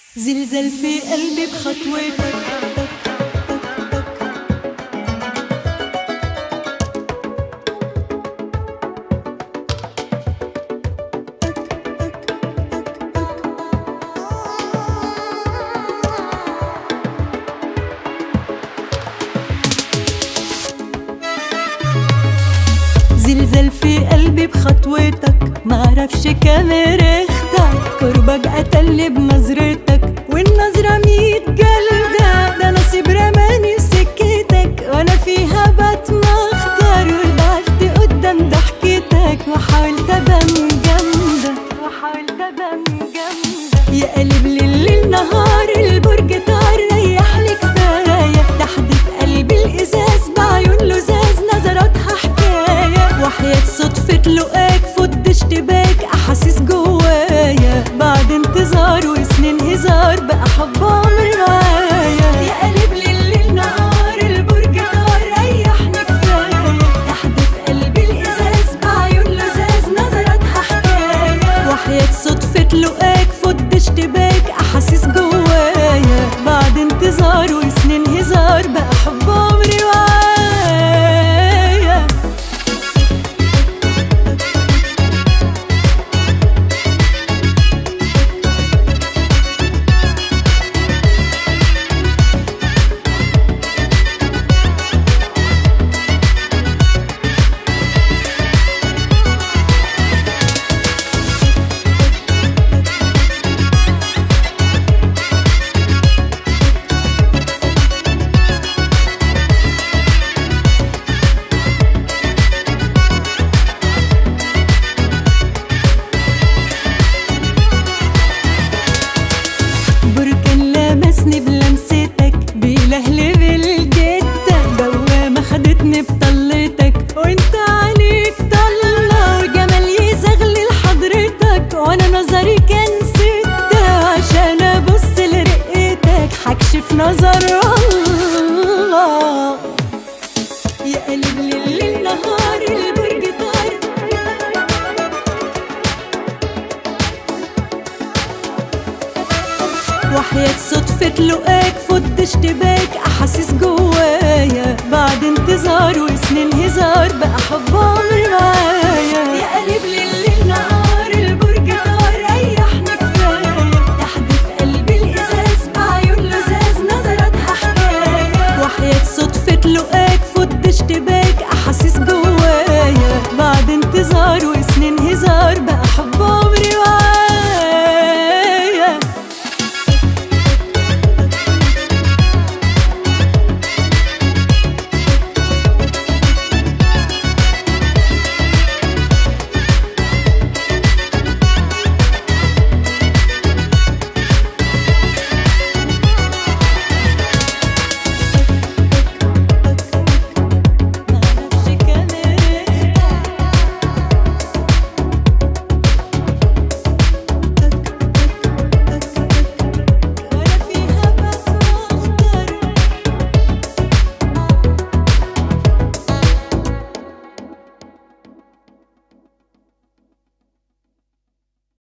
زلزال في قلبي بخطوتك زلزال في قلبي بخطوتك معرفش كام ريختك قربك قتلني بنظرتك والنظرة ميت جلدة ده نصيب رماني سكتك وانا فيها بتمخطر وضعفت قدام ضحكتك وحاولت ابان جامدة وحاولت ابان جامدة يا قلب ليل نهار البرج طار ريحني كفاية تحدي في قلبي الازاز بعيون لزاز نظراتها حكاية وحياة صدفة لقاك فض اشتباك احاسيس جوايا بعد انتظار وسنين هزار بقى حب عمري معايا يا قلب ليل نهار البرج طار ريحني كفاية تحدي في قلبي الازاز بعيون لزاز نظراتها حكاية وحياة صدفة لقاك فض اشتباك احاسيس جوايا بعد انتظار وسنين هزار بقى حب عمري معايا بركان لمسني بلمستك بيلهلب الجتة دوامة خدتني بطلتك وانت عليك طلة وجمال يزغلل حضرتك وانا نظري كان ستة عشان ابص لرقتك حكشف نظر الله يا قلب ليل نهار البرج طار وحياة صدفة لقاك فض اشتباك أحاسيس جوايا بعد انتظار وسنين هزار بقى حب عمري معايا يا قلب ليل نهار